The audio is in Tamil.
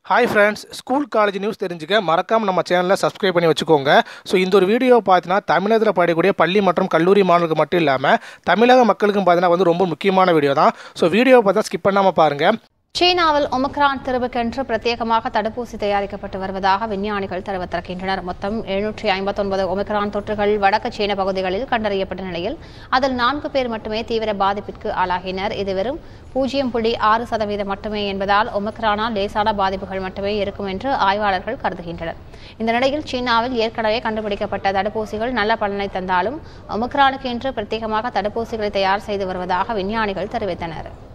hi friends school college news தெரிஞ்சுக்க மறக்காமல் நம்ம சேனலில் சப்ஸ்கிரைப் பண்ணி வச்சுக்கோங்க ஸோ இந்த ஒரு வீடியோ பார்த்தீங்கன்னா தமிழகத்தில் படிக்கக்கூடிய பள்ளி மற்றும் கல்லூரி மாணவர்களுக்கு மட்டும் இல்லாமல் தமிழக மக்களுக்கும் பார்த்தீங்கன்னா வந்து ரொம்ப முக்கியமான வீடியோ தான் ஸோ வீடியோ பார்த்தா ஸ்கிப் பண்ணாமல் பாருங்கள் சீனாவில் ஒமிக்ரான் திருவுக்கென்று பிரத்யேகமாக தடுப்பூசி தயாரிக்கப்பட்டு வருவதாக விஞ்ஞானிகள் தெரிவித்திருக்கின்றனர் மொத்தம் எழுநூற்றி ஐம்பத்தொன்பது ஒமிக்ரான் தொற்றுகள் வடக்கு சீன பகுதிகளில் கண்டறியப்பட்ட நிலையில் அதில் நான்கு பேர் மட்டுமே தீவிர பாதிப்பிற்கு ஆளாகினர் இது வெறும் பூஜ்ஜியம் புள்ளி ஆறு சதவீதம் மட்டுமே என்பதால் ஒமிக்ரானால் லேசான பாதிப்புகள் மட்டுமே இருக்கும் என்று ஆய்வாளர்கள் கருதுகின்றனர் இந்த நிலையில் சீனாவில் ஏற்கனவே கண்டுபிடிக்கப்பட்ட தடுப்பூசிகள் நல்ல பலனை தந்தாலும் ஒமிக்ரானுக்கு என்று பிரத்யேகமாக தடுப்பூசிகளை தயார் செய்து வருவதாக விஞ்ஞானிகள் தெரிவித்தனர்